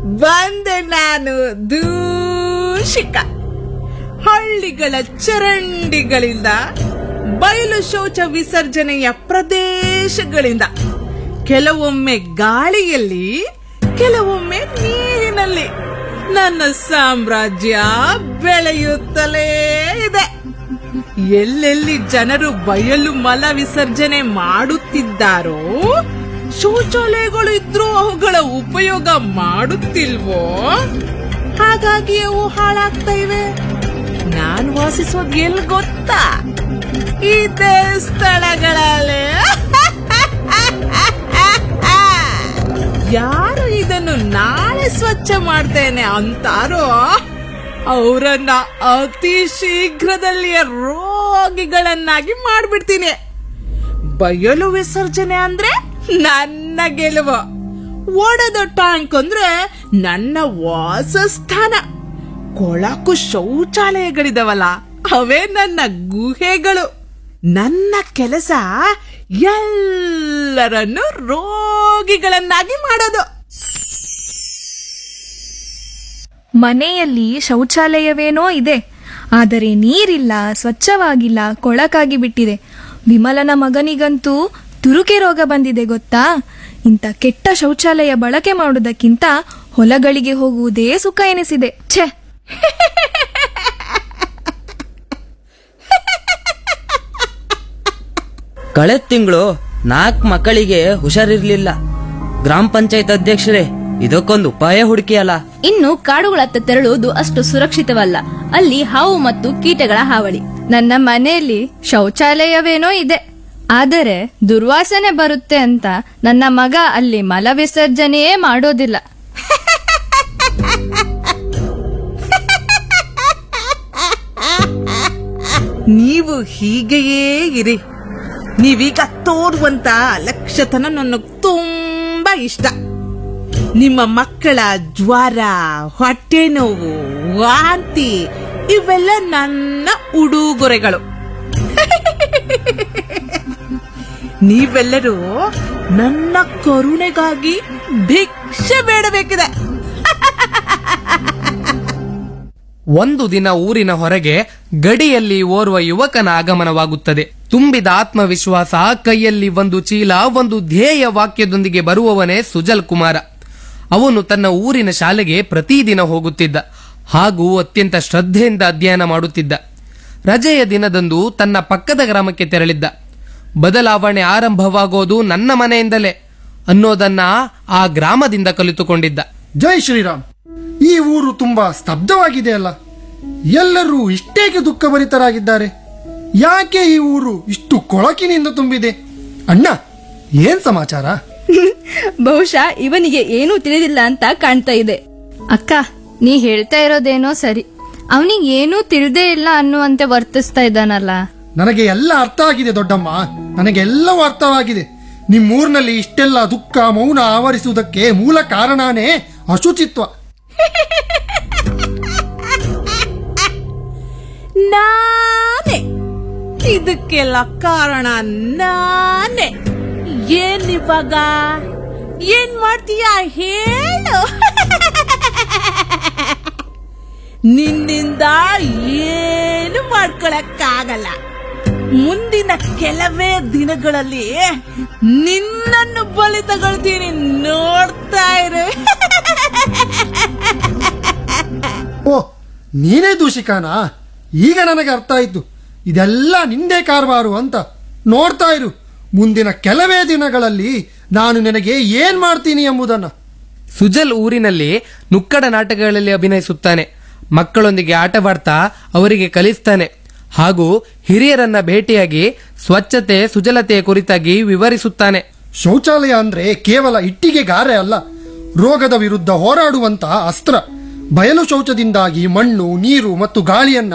ಬಂದೆ ನಾನು ದೂಷಿಕ ಹಳ್ಳಿಗಳ ಚರಂಡಿಗಳಿಂದ ಬಯಲು ಶೌಚ ವಿಸರ್ಜನೆಯ ಪ್ರದೇಶಗಳಿಂದ ಕೆಲವೊಮ್ಮೆ ಗಾಳಿಯಲ್ಲಿ ಕೆಲವೊಮ್ಮೆ ನೀರಿನಲ್ಲಿ ನನ್ನ ಸಾಮ್ರಾಜ್ಯ ಬೆಳೆಯುತ್ತಲೇ ಇದೆ ಎಲ್ಲೆಲ್ಲಿ ಜನರು ಬಯಲು ಮಲ ವಿಸರ್ಜನೆ ಮಾಡುತ್ತಿದ್ದಾರೋ ಶೌಚಾಲಯಗಳು ಇದ್ರೂ ಅವುಗಳ ಉಪಯೋಗ ಮಾಡುತ್ತಿಲ್ವೋ ಹಾಗಾಗಿ ಅವು ಹಾಳಾಗ್ತಾ ಇವೆ ನಾನ್ ವಾಸಿಸೋದ್ ಎಲ್ ಗೊತ್ತಾ ಇದೇ ಸ್ಥಳಗಳಲ್ಲಿ ಯಾರು ಇದನ್ನು ನಾಳೆ ಸ್ವಚ್ಛ ಮಾಡ್ತೇನೆ ಅಂತಾರೋ ಅವರನ್ನ ಅತಿ ಶೀಘ್ರದಲ್ಲಿಯೇ ರೋಗಿಗಳನ್ನಾಗಿ ಮಾಡ್ಬಿಡ್ತೀನಿ ಬಯಲು ವಿಸರ್ಜನೆ ಅಂದ್ರೆ ನನ್ನ ಗೆಲುವು ಓಡದ ಟ್ಯಾಂಕ್ ಅಂದ್ರೆ ನನ್ನ ವಾಸಸ್ಥಾನ ಕೊಳಕು ಶೌಚಾಲಯಗಳಿದಾವಲ್ಲ ಅವೇ ನನ್ನ ಗುಹೆಗಳು ನನ್ನ ಕೆಲಸ ಎಲ್ಲರನ್ನು ರೋಗಿಗಳನ್ನಾಗಿ ಮಾಡೋದು ಮನೆಯಲ್ಲಿ ಶೌಚಾಲಯವೇನೋ ಇದೆ ಆದರೆ ನೀರಿಲ್ಲ ಸ್ವಚ್ಛವಾಗಿಲ್ಲ ಕೊಳಕಾಗಿ ಬಿಟ್ಟಿದೆ ವಿಮಲನ ಮಗನಿಗಂತೂ ತುರುಕೆ ರೋಗ ಬಂದಿದೆ ಗೊತ್ತಾ ಇಂಥ ಕೆಟ್ಟ ಶೌಚಾಲಯ ಬಳಕೆ ಮಾಡುವುದಕ್ಕಿಂತ ಹೊಲಗಳಿಗೆ ಹೋಗುವುದೇ ಸುಖ ಎನಿಸಿದೆ ಛೆ ಕಳೆದ ತಿಂಗಳು ನಾಲ್ಕು ಮಕ್ಕಳಿಗೆ ಹುಷಾರಿರ್ಲಿಲ್ಲ ಗ್ರಾಮ ಪಂಚಾಯತ್ ಅಧ್ಯಕ್ಷರೇ ಇದಕ್ಕೊಂದು ಉಪಾಯ ಹುಡುಕಿಯಲ್ಲ ಇನ್ನು ಕಾಡುಗಳತ್ತ ತೆರಳುವುದು ಅಷ್ಟು ಸುರಕ್ಷಿತವಲ್ಲ ಅಲ್ಲಿ ಹಾವು ಮತ್ತು ಕೀಟಗಳ ಹಾವಳಿ ನನ್ನ ಮನೆಯಲ್ಲಿ ಶೌಚಾಲಯವೇನೋ ಇದೆ ಆದರೆ ದುರ್ವಾಸನೆ ಬರುತ್ತೆ ಅಂತ ನನ್ನ ಮಗ ಅಲ್ಲಿ ಮಲ ವಿಸರ್ಜನೆಯೇ ಮಾಡೋದಿಲ್ಲ ನೀವು ಹೀಗೆಯೇ ಇರಿ ನೀವೀಗ ತೋರುವಂತ ಲಕ್ಷತನ ನನಗೆ ತುಂಬಾ ಇಷ್ಟ ನಿಮ್ಮ ಮಕ್ಕಳ ಜ್ವರ ಹೊಟ್ಟೆ ನೋವು ವಾಂತಿ ಇವೆಲ್ಲ ನನ್ನ ಉಡುಗೊರೆಗಳು ನೀವೆಲ್ಲರೂ ನನ್ನ ಕರುಣೆಗಾಗಿ ಭಿಕ್ಷೆ ಬೇಡಬೇಕಿದೆ ಒಂದು ದಿನ ಊರಿನ ಹೊರಗೆ ಗಡಿಯಲ್ಲಿ ಓರ್ವ ಯುವಕನ ಆಗಮನವಾಗುತ್ತದೆ ತುಂಬಿದ ಆತ್ಮವಿಶ್ವಾಸ ಕೈಯಲ್ಲಿ ಒಂದು ಚೀಲ ಒಂದು ಧ್ಯೇಯ ವಾಕ್ಯದೊಂದಿಗೆ ಬರುವವನೇ ಸುಜಲ್ ಕುಮಾರ ಅವನು ತನ್ನ ಊರಿನ ಶಾಲೆಗೆ ಪ್ರತಿದಿನ ಹೋಗುತ್ತಿದ್ದ ಹಾಗೂ ಅತ್ಯಂತ ಶ್ರದ್ಧೆಯಿಂದ ಅಧ್ಯಯನ ಮಾಡುತ್ತಿದ್ದ ರಜೆಯ ದಿನದಂದು ತನ್ನ ಪಕ್ಕದ ಗ್ರಾಮಕ್ಕೆ ತೆರಳಿದ್ದ ಬದಲಾವಣೆ ಆರಂಭವಾಗೋದು ನನ್ನ ಮನೆಯಿಂದಲೇ ಅನ್ನೋದನ್ನ ಆ ಗ್ರಾಮದಿಂದ ಕಲಿತುಕೊಂಡಿದ್ದ ಜೈ ಶ್ರೀರಾಮ್ ಈ ಊರು ತುಂಬಾ ಸ್ತಬ್ಧವಾಗಿದೆ ಅಲ್ಲ ಎಲ್ಲರೂ ಇಷ್ಟೇಕೆ ದುಃಖಭರಿತರಾಗಿದ್ದಾರೆ ಯಾಕೆ ಈ ಊರು ಇಷ್ಟು ಕೊಳಕಿನಿಂದ ತುಂಬಿದೆ ಅಣ್ಣ ಏನ್ ಸಮಾಚಾರ ಬಹುಶಃ ಇವನಿಗೆ ಏನೂ ತಿಳಿದಿಲ್ಲ ಅಂತ ಕಾಣ್ತಾ ಇದೆ ಅಕ್ಕ ನೀ ಹೇಳ್ತಾ ಇರೋದೇನೋ ಸರಿ ಅವನಿಗೆ ಏನೂ ತಿಳಿದೇ ಇಲ್ಲ ಅನ್ನುವಂತೆ ವರ್ತಿಸ್ತಾ ಇದ್ದಾನಲ್ಲ ನನಗೆ ಎಲ್ಲ ಅರ್ಥ ಆಗಿದೆ ದೊಡ್ಡಮ್ಮ ನನಗೆಲ್ಲವೂ ಅರ್ಥವಾಗಿದೆ ನಿಮ್ಮೂರಿನಲ್ಲಿ ಇಷ್ಟೆಲ್ಲ ದುಃಖ ಮೌನ ಆವರಿಸುವುದಕ್ಕೆ ಮೂಲ ಕಾರಣನೇ ಅಶುಚಿತ್ವ ನಾನೇ ಇದಕ್ಕೆಲ್ಲ ಕಾರಣ ನಾನೇ ಏನಿವಾಗ ಏನ್ ಮಾಡ್ತೀಯ ಹೇಳು ನಿನ್ನಿಂದ ಏನು ಮಾಡ್ಕೊಳಕ್ಕಾಗಲ್ಲ ಮುಂದಿನ ಕೆಲವೇ ದಿನಗಳಲ್ಲಿ ನಿನ್ನನ್ನು ಬಲಿ ತಗೊಳ್ತೀನಿ ನೋಡ್ತಾ ಇರು ಓ ನೀನೇ ದೂಷಿಕಾನಾ ಈಗ ನನಗೆ ಅರ್ಥ ಆಯ್ತು ಇದೆಲ್ಲ ನಿಂದೇ ಕಾರ್ಬಾರು ಅಂತ ನೋಡ್ತಾ ಇರು ಮುಂದಿನ ಕೆಲವೇ ದಿನಗಳಲ್ಲಿ ನಾನು ನಿನಗೆ ಏನ್ ಮಾಡ್ತೀನಿ ಎಂಬುದನ್ನ ಸುಜಲ್ ಊರಿನಲ್ಲಿ ನುಕ್ಕಡ ನಾಟಕಗಳಲ್ಲಿ ಅಭಿನಯಿಸುತ್ತಾನೆ ಮಕ್ಕಳೊಂದಿಗೆ ಆಟವಾಡ್ತಾ ಅವರಿಗೆ ಕಲಿಸ್ತಾನೆ ಹಾಗೂ ಹಿರಿಯರನ್ನ ಭೇಟಿಯಾಗಿ ಸ್ವಚ್ಛತೆ ಸುಜಲತೆಯ ಕುರಿತಾಗಿ ವಿವರಿಸುತ್ತಾನೆ ಶೌಚಾಲಯ ಅಂದ್ರೆ ಕೇವಲ ಇಟ್ಟಿಗೆ ಗಾರೆ ಅಲ್ಲ ರೋಗದ ವಿರುದ್ಧ ಹೋರಾಡುವಂತಹ ಅಸ್ತ್ರ ಬಯಲು ಶೌಚದಿಂದಾಗಿ ಮಣ್ಣು ನೀರು ಮತ್ತು ಗಾಳಿಯನ್ನ